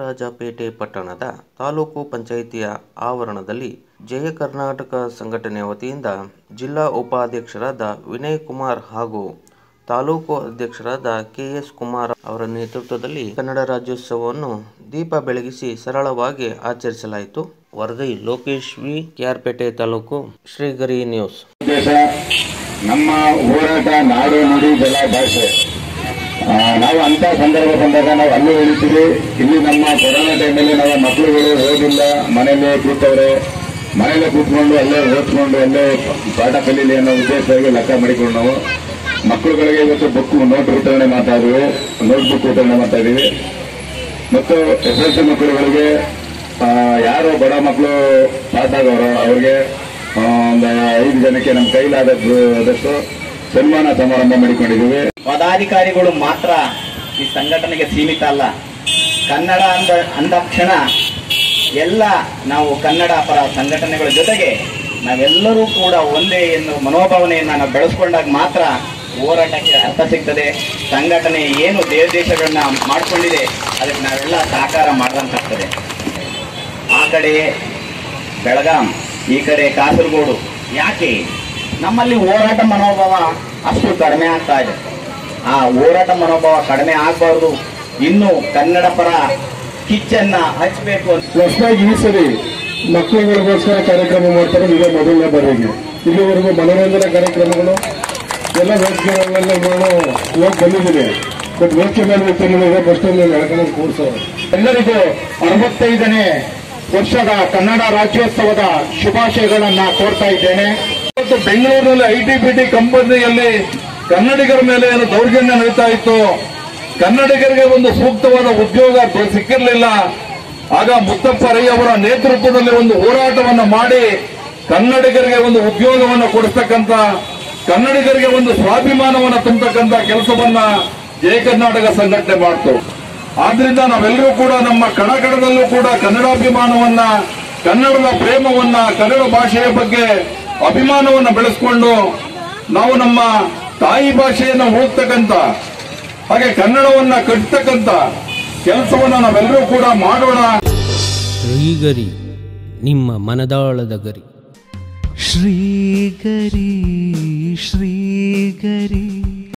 ನರಸಿಂಹರಾಜಪೇಟೆ ಪಟ್ಟಣದ ತಾಲೂಕು ಪಂಚಾಯಿತಿಯ ಆವರಣದಲ್ಲಿ ಜಯ ಕರ್ನಾಟಕ ಸಂಘಟನೆ ವತಿಯಿಂದ ಜಿಲ್ಲಾ ಉಪಾಧ್ಯಕ್ಷರಾದ ವಿನಯ್ ಕುಮಾರ್ ಹಾಗೂ ತಾಲೂಕು ಅಧ್ಯಕ್ಷರಾದ ಕೆಎಸ್ ಕುಮಾರ್ ಅವರ ನೇತೃತ್ವದಲ್ಲಿ ಕನ್ನಡ ರಾಜ್ಯೋತ್ಸವವನ್ನು ದೀಪ ಬೆಳಗಿಸಿ ಸರಳವಾಗಿ ಆಚರಿಸಲಾಯಿತು ವರದಿ ಲೋಕೇಶ್ ವಿ ಕೆಆರ್ಪೇಟೆ ತಾಲೂಕು ಶ್ರೀಗರಿ ನ್ಯೂಸ್ ಉದ್ದೇಶ ನಮ್ಮ ಹೋರಾಟ ನಾಡು ನುಡಿ ಜಲ ಭಾಷೆ ಆ, ನಾವು ಅಂತ ಸಂದರ್ಭ ಬಂದಾಗ ನಾವು ಅಲ್ಲೂ ಹೇಳ್ತೀವಿ ಇಲ್ಲಿ ನಮ್ಮ ಕೊರೋನಾ ಟೈಮಲ್ಲಿ ನಾವು ಮಕ್ಕಳುಗಳು ಓದಿಲ್ಲ ಮನೇಲೆ ಕೂತವ್ರೆ ಮನೇಲೆ ಕೂತ್ಕೊಂಡು ಅಲ್ಲೇ ಓದ್ಕೊಂಡು ಅಲ್ಲೇ ಪಾಠ ಕಲೀಲಿ ಅನ್ನೋ ಉದ್ದೇಶವಾಗಿ ಲೆಕ್ಕ ಮಾಡಿಕೊಂಡು ನಾವು ಮಕ್ಕಳುಗಳಿಗೆ ಇವತ್ತು ಬುಕ್ ನೋಟ್ ವಿತರಣೆ ಮಾಡ್ತಾ ಇದೀವಿ ನೋಟ್ ಬುಕ್ ವಿತರಣೆ ಮಾಡ್ತಾ ಇದೀವಿ ಮತ್ತು ಎಸ್ ಎಲ್ ಸಿ ಮಕ್ಕಳುಗಳಿಗೆ ಆ, ಯಾರು ಬಡ ಮಕ್ಕಳು ಪಾಸ್ ಆಗೋರು ಅವ್ರಿಗೆ ಆ, ಒಂದು ಐದು ಜನಕ್ಕೆ ನಮ್ಮ ಕೈಲಾದಷ್ಟು ಸನ್ಮಾನ ಸಮಾರಂಭ ಮಾಡಿಕೊಂಡಿದ್ದೀವಿ ಪದಾಧಿಕಾರಿಗಳು ಮಾತ್ರ ಈ ಸಂಘಟನೆಗೆ ಸೀಮಿತ ಅಲ್ಲ ಕನ್ನಡ ಅಂದ ಅಂದಾಕ್ಷಣ ಎಲ್ಲ ನಾವು ಕನ್ನಡ ಪರ ಸಂಘಟನೆಗಳ ಜೊತೆಗೆ ನಾವೆಲ್ಲರೂ ಕೂಡ ಒಂದೇ ಎನ್ನುವ ಮನೋಭಾವನೆಯನ್ನು ನಾವು ಬೆಳೆಸ್ಕೊಂಡಾಗ ಮಾತ್ರ ಹೋರಾಟಕ್ಕೆ ಅರ್ಥ ಸಿಗ್ತದೆ ಸಂಘಟನೆ ಏನು ದೇಶ ದೇಶಗಳನ್ನ ಮಾಡ್ಕೊಂಡಿದೆ ಅದಕ್ಕೆ ನಾವೆಲ್ಲ ಸಹಕಾರ ಮಾಡಿದಂತಾಗ್ತದೆ ಆ ಕಡೆ ಬೆಳಗಾಂ ಈ ಕಡೆ ಕಾಸರಗೋಡು ಯಾಕೆ ನಮ್ಮಲ್ಲಿ ಹೋರಾಟ ಮನೋಭಾವ ಅಷ್ಟು ಕಡಿಮೆ ಆಗ್ತಾ ಇದೆ ಆ ಹೋರಾಟ ಮನೋಭಾವ ಕಡಿಮೆ ಆಗಬಾರ್ದು ಇನ್ನು ಕನ್ನಡ ಪರ ಕಿಚ್ಚನ್ನ ಹಚ್ಚಬೇಕು ಅಂತ ಹೊಸದಾಗಿ ಈ ಸರಿ ಮಕ್ಕಳುಗಳಿಗೋಸ್ಕರ ಕಾರ್ಯಕ್ರಮ ಮಾಡ್ತಾರೆ ಇದೇ ಮೊದಲನೇ ಬಾರಿಗೆ ಇಲ್ಲಿವರೆಗೂ ಮನೋರಂಜನಾ ಕಾರ್ಯಕ್ರಮಗಳು ಎಲ್ಲ ವೇದಿಕೆಗಳನ್ನೆಲ್ಲ ನಾನು ಹೋಗಿ ಬಂದಿದ್ದೀನಿ ಬಟ್ ವೇದಿಕೆ ಮೇಲೆ ವ್ಯಕ್ತಿಗಳಿಗೆ ಬಸ್ ಸ್ಟ್ಯಾಂಡ್ ಎಳ್ಕೊಂಡು ಕೂರ್ಸೋರು ಎಲ್ಲರಿಗೂ ಅರವತ್ತೈದನೇ ವರ್ಷದ ಕನ್ನಡ ರಾಜ್ಯೋತ್ಸವದ ಶುಭಾಶಯಗಳನ್ನ ಕೋರ್ತಾ ಇದ್ದೇನೆ ಇವತ್ತು ಬೆಂಗಳೂರಿನಲ್ಲಿ ಐ ಟಿ ಬಿ ಟಿ ಕಂಪನಿಯಲ್ಲಿ ಕನ್ನಡಿಗರ ಮೇಲೆ ಏನು ದೌರ್ಜನ್ಯ ನಡೀತಾ ಇತ್ತು ಕನ್ನಡಿಗರಿಗೆ ಒಂದು ಸೂಕ್ತವಾದ ಉದ್ಯೋಗ ಸಿಕ್ಕಿರಲಿಲ್ಲ ಆಗ ಮುತ್ತಪ್ಪ ರೈ ಅವರ ನೇತೃತ್ವದಲ್ಲಿ ಒಂದು ಹೋರಾಟವನ್ನ ಮಾಡಿ ಕನ್ನಡಿಗರಿಗೆ ಒಂದು ಉದ್ಯೋಗವನ್ನು ಕೊಡಿಸ್ತಕ್ಕಂತ ಕನ್ನಡಿಗರಿಗೆ ಒಂದು ಸ್ವಾಭಿಮಾನವನ್ನ ತುಂಬತಕ್ಕಂತ ಕೆಲಸವನ್ನ ಜಯ ಕರ್ನಾಟಕ ಸಂಘಟನೆ ಮಾಡ್ತು ಆದ್ರಿಂದ ನಾವೆಲ್ಲರೂ ಕೂಡ ನಮ್ಮ ಕಣಕಣದಲ್ಲೂ ಕೂಡ ಕನ್ನಡಾಭಿಮಾನವನ್ನ ಕನ್ನಡದ ಪ್ರೇಮವನ್ನ ಕನ್ನಡ ಭಾಷೆಯ ಬಗ್ಗೆ ಅಭಿಮಾನವನ್ನ ಬೆಳೆಸ್ಕೊಂಡು ನಾವು ನಮ್ಮ ತಾಯಿ ಭಾಷೆಯನ್ನ ಉಳಿಸ್ತಕ್ಕಂತ ಹಾಗೆ ಕನ್ನಡವನ್ನ ಕಟ್ತಕ್ಕಂತ ಕೆಲಸವನ್ನ ನಾವೆಲ್ಲರೂ ಕೂಡ ಮಾಡೋಣ ಶ್ರೀಗರಿ ನಿಮ್ಮ ಮನದಾಳದ ಗರಿ ಶ್ರೀಗರಿ ಶ್ರೀಗರಿ